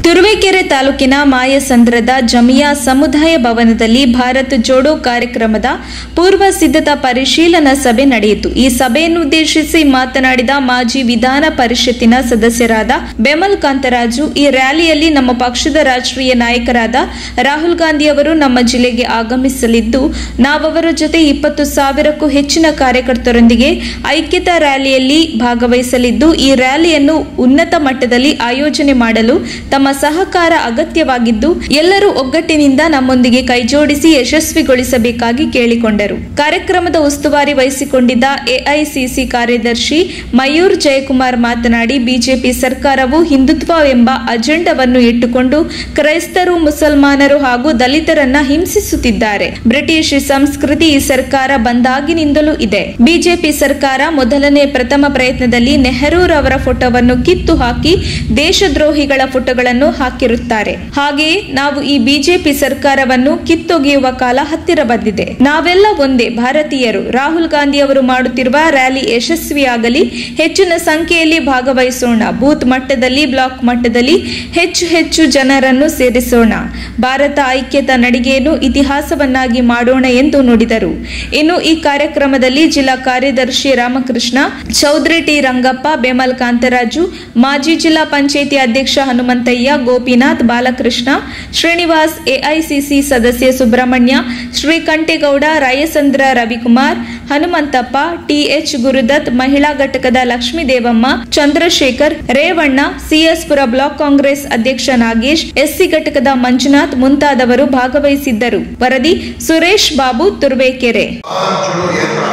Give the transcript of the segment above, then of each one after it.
ತುರುವೇಕೆರೆ ತಾಲೂಕಿನ ಮಾಯಸಂದ್ರದ ಜಮಿಯಾ ಸಮುದಾಯ ಭವನದಲ್ಲಿ ಭಾರತ್ ಜೋಡೋ ಕಾರ್ಯಕ್ರಮದ ಪೂರ್ವ ಸಿದ್ಧತಾ ಪರಿಶೀಲನಾ ಸಭೆ ನಡೆಯಿತು ಈ ಸಭೆಯನ್ನು ಉದ್ದೇಶಿಸಿ ಮಾತನಾಡಿದ ಮಾಜಿ ವಿಧಾನ ಪರಿಷತ್ತಿನ ಸದಸ್ಯರಾದ ಬೆಮಲ್ ಕಾಂತರಾಜು ಈ ರ್ಯಾಲಿಯಲ್ಲಿ ನಮ್ಮ ಪಕ್ಷದ ರಾಷ್ಟ್ರೀಯ ನಾಯಕರಾದ ರಾಹುಲ್ ಗಾಂಧಿ ಅವರು ನಮ್ಮ ಜಿಲ್ಲೆಗೆ ಆಗಮಿಸಲಿದ್ದು ನಾವವರ ಜೊತೆ ಇಪ್ಪತ್ತು ಸಾವಿರಕ್ಕೂ ಹೆಚ್ಚಿನ ಕಾರ್ಯಕರ್ತರೊಂದಿಗೆ ಐಕ್ಯತಾ ರ್ಯಾಲಿಯಲ್ಲಿ ಭಾಗವಹಿಸಲಿದ್ದು ಈ ರ್ಯಾಲಿಯನ್ನು ಉನ್ನತ ಮಟ್ಟದಲ್ಲಿ ಆಯೋಜನೆ ಮಾಡಲು ತಮ್ಮ ಸಹಕಾರ ಅಗತ್ಯವಾಗಿದ್ದು ಎಲ್ಲರೂ ಒಗ್ಗಟ್ಟಿನಿಂದ ನಮ್ಮೊಂದಿಗೆ ಕೈಜೋಡಿಸಿ ಯಶಸ್ವಿಗೊಳಿಸಬೇಕಾಗಿ ಕೇಳಿಕೊಂಡರು ಕಾರ್ಯಕ್ರಮದ ಉಸ್ತುವಾರಿ ವಹಿಸಿಕೊಂಡಿದ್ದ ಎಐಸಿಸಿ ಕಾರ್ಯದರ್ಶಿ ಮಯೂರ್ ಜಯಕುಮಾರ್ ಮಾತನಾಡಿ ಬಿಜೆಪಿ ಸರ್ಕಾರವು ಹಿಂದುತ್ವ ಎಂಬ ಅಜೆಂಡವನ್ನು ಇಟ್ಟುಕೊಂಡು ಕ್ರೈಸ್ತರು ಮುಸಲ್ಮಾನರು ಹಾಗೂ ದಲಿತರನ್ನ ಹಿಂಸಿಸುತ್ತಿದ್ದಾರೆ ಬ್ರಿಟಿಷ್ ಸಂಸ್ಕೃತಿ ಈ ಸರ್ಕಾರ ಬಂದಾಗಿನಿಂದಲೂ ಇದೆ ಬಿಜೆಪಿ ಸರ್ಕಾರ ಮೊದಲನೇ ಪ್ರಥಮ ಪ್ರಯತ್ನದಲ್ಲಿ ನೆಹರೂರವರ ಫೋಟೋವನ್ನು ಕಿತ್ತು ಹಾಕಿ ದೇಶದ್ರೋಹಿಗಳ ಫೋಟೋಗಳನ್ನು ಹಾಕಿರುತ್ತಾರೆ ಹಾಗೆಯೇ ನಾವು ಈ ಬಿಜೆಪಿ ಸರ್ಕಾರವನ್ನು ಕಿತ್ತೊಗೆಯುವ ಕಾಲ ಹತ್ತಿರ ಬಂದಿದೆ ನಾವೆಲ್ಲ ಒಂದೇ ಭಾರತೀಯರು ರಾಹುಲ್ ಗಾಂಧಿ ಅವರು ಮಾಡುತ್ತಿರುವ ರ್ಯಾಲಿ ಯಶಸ್ವಿಯಾಗಲಿ ಹೆಚ್ಚಿನ ಸಂಖ್ಯೆಯಲ್ಲಿ ಭಾಗವಹಿಸೋಣ ಬೂತ್ ಮಟ್ಟದಲ್ಲಿ ಬ್ಲಾಕ್ ಮಟ್ಟದಲ್ಲಿ ಹೆಚ್ಚು ಹೆಚ್ಚು ಜನರನ್ನು ಸೇರಿಸೋಣ ಭಾರತ ಐಕ್ಯತಾ ನಡಿಗೆಯನ್ನು ಇತಿಹಾಸವನ್ನಾಗಿ ಮಾಡೋಣ ಎಂದು ನುಡಿದರು ಇನ್ನು ಈ ಕಾರ್ಯಕ್ರಮದಲ್ಲಿ ಜಿಲ್ಲಾ ಕಾರ್ಯದರ್ಶಿ ರಾಮಕೃಷ್ಣ ಚೌಧರಿ ಟಿ ರಂಗಪ್ಪ ಬೆಮಲ್ ಕಾಂತರಾಜು ಮಾಜಿ ಜಿಲ್ಲಾ ಪಂಚಾಯಿತಿ ಅಧ್ಯಕ್ಷ ಹನುಮಂತಯ್ಯ ಗೋಪಿನಾಥ್ ಬಾಲಕೃಷ್ಣ ಶ್ರೀನಿವಾಸ್ ಎಐಸಿಸಿ ಸದಸ್ಯ ಸುಬ್ರಹ್ಮಣ್ಯ ಶ್ರೀಕಂಠೇಗೌಡ ರಾಯಸಂದ್ರ ರವಿಕುಮಾರ್ ಹನುಮಂತಪ್ಪ ಟಿಎಚ್ ಗುರುದತ್ ಮಹಿಳಾ ಘಟಕದ ಲಕ್ಷ್ಮೀದೇವಮ್ಮ ಚಂದ್ರಶೇಖರ್ ರೇವಣ್ಣ ಸಿಎಸ್ಪುರ ಬ್ಲಾಕ್ ಕಾಂಗ್ರೆಸ್ ಅಧ್ಯಕ್ಷ ನಾಗೇಶ್ ಎಸ್ಸಿ ಘಟಕದ ಮಂಜುನಾಥ್ ಮುಂತಾದವರು ಭಾಗವಹಿಸಿದ್ದರು ವರದಿ Suresh Babu ತುರ್ವೇಕೆರೆ Bharat Jodo Yatra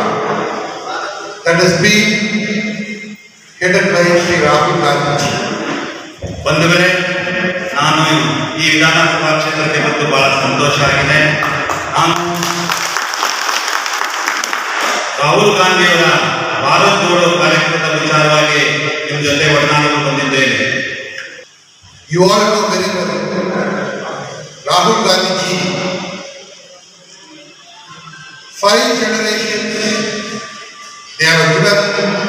that is being headed by Sri Rahul Gandhi. ಬಂಧುಗಳೇ ನಾನು ಈ ವಿಧಾನಸಭಾ ಕ್ಷೇತ್ರಕ್ಕೆ ಬಂದು ಬಹಳ ಸಂತೋಷ ಆಗಿದೆ ನಾನು ರಾಹುಲ್ ಗಾಂಧಿಯವರ ಭಾರತ್ ಜೋಡೋ ಕಾರ್ಯಕ್ರಮದ ವಿಚಾರವಾಗಿ ನಿಮ್ಮ ಜೊತೆ ಒಡನಾಡಲು ಬಂದಿದ್ದೇನೆ You all know very well. Rahul Gandhi ji, five generations, they have given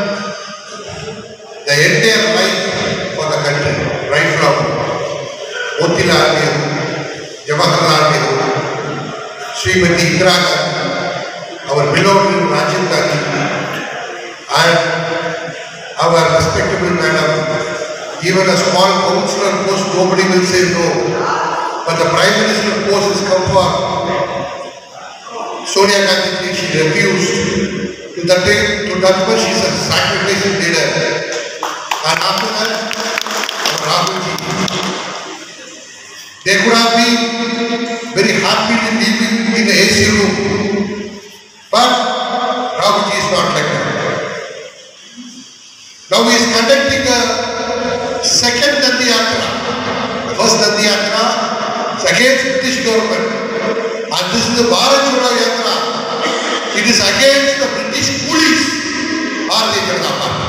the entire life for the country, right from Motilal Nehru, Jawaharlal Nehru, Srimati Indira Gandhi, our beloved Rajiv Gandhi, and our respectable madam, even a small councillor post, nobody will say no. But the prime minister post has come for Sonia Gandhi, ji, she refused. To that, to that much, she is a sacrificial leader. And after that, Rahul ji. They could have been very happily living in the AC room. But Rahul ji is not like that. Now he is conducting a second Dandi Yatra. The first Dandi Yatra is against British government. And this is the Bharat Jodo Yatra. It is against the British police. Bharatiya Janata Party.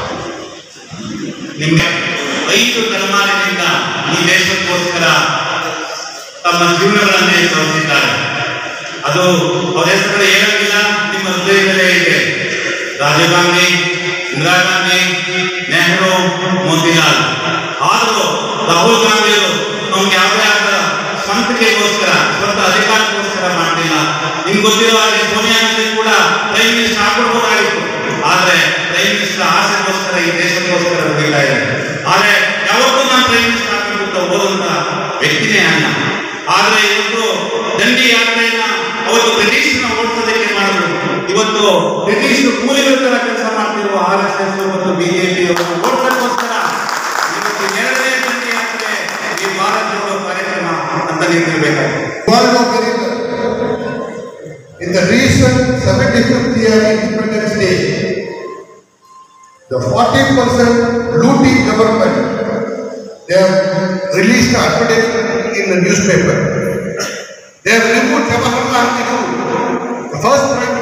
ನಿಮಗೆ ಐದು ತಲೆಮಾರಿನಿಂದ ಈ ದೇಶಕ್ಕೋಸ್ಕರ ತಮ್ಮ ಜೀವನಗಳನ್ನೇ ತೋರಿಸಿದ್ದಾರೆ ಅದು ಅವರ ಹೆಸರುಗಳು ಹೇಳೋದಿಲ್ಲ ನಿಮ್ಮ ಹೃದಯದಲ್ಲೇ ಇದೆ ರಾಜೀವ್ ಗಾಂಧಿ ಇಂದಿರಾ ಗಾಂಧಿ ನೆಹರು ಮೋತಿಲಾಲ್ ಆದರೂ ರಾಹುಲ್ ಗಾಂಧಿಯವರು ನಮ್ಗೆ ಯಾವುದೇ ಆದ ಸ್ವಂತಿಕೆಗೋಸ್ಕರ ಸ್ವಂತ ಅಧಿಕಾರಕ್ಕೋಸ್ಕರ ಮಾಡಲಿಲ್ಲ ನಿಮ್ಗೆ ಗೊತ್ತಿರೋ ಹಾಗೆ ಸೋನಿಯಾ ಗಾಂಧಿ ಕೂಡ ಪ್ರೈಮ್ ಮಿನಿಸ್ಟರ್ ಆಗ್ಬಿಡ್ಬೋದಾಗಿತ್ತು ಆದ್ರೆ ಪ್ರೈಮ್ ಮಿನಿಸ್ಟರ್ ಆಸೆಗೋಸ್ಕರ ಈ ದೇಶಕ್ಕೋಸ್ಕರ ದುಡಿತಾ ಇದೆ ಆದ್ರೆ ಯಾವತ್ತೂ ನಾನು ಪ್ರೈಮ್ ಮಿನಿಸ್ಟರ್ ಆಗಬೇಕು ಅಂತ ಓದಂತ ವ್ಯಕ್ತಿನೇ ಅಲ್ಲ ಆದ್ರೆ ಇವತ್ತು ದಂಡಿ ಯಾತ್ರೆಯನ್ನ ಅವತ್ತು ಬ್ರಿಟಿಷ್ನ ಓಡಿಸೋದಕ್ಕೆ ಮಾಡಿದ್ರು ಇವತ್ತು ಬ್ರಿಟಿಷ್ ಕೂಲಿಗಳ ತರ ಕೆಲಸ ಮಾಡ್ತಿರುವ ಆರ್ ಎಸ್ ಎಸ್ ಮತ್ತು ಬಿಜೆಪಿ ಅವರು ಓಡಿಸೋದಕ್ಕೋಸ್ಕರ ಇವತ್ತು ಎರಡನೇ ದಂಡಿ ಯಾತ್ರೆ ಈ ಭಾರತ ಜೋಡೋ ಕಾರ್ಯಕ್ರಮ ಅಂತ ನಿಂತಿರ್ಬೇಕಾಗಿದೆ You all know very well. In the recent 75th year Independence Day, the 40% looting government, they have released an advertisement in the newspaper. They have removed Jawaharlal Nehru, the first prime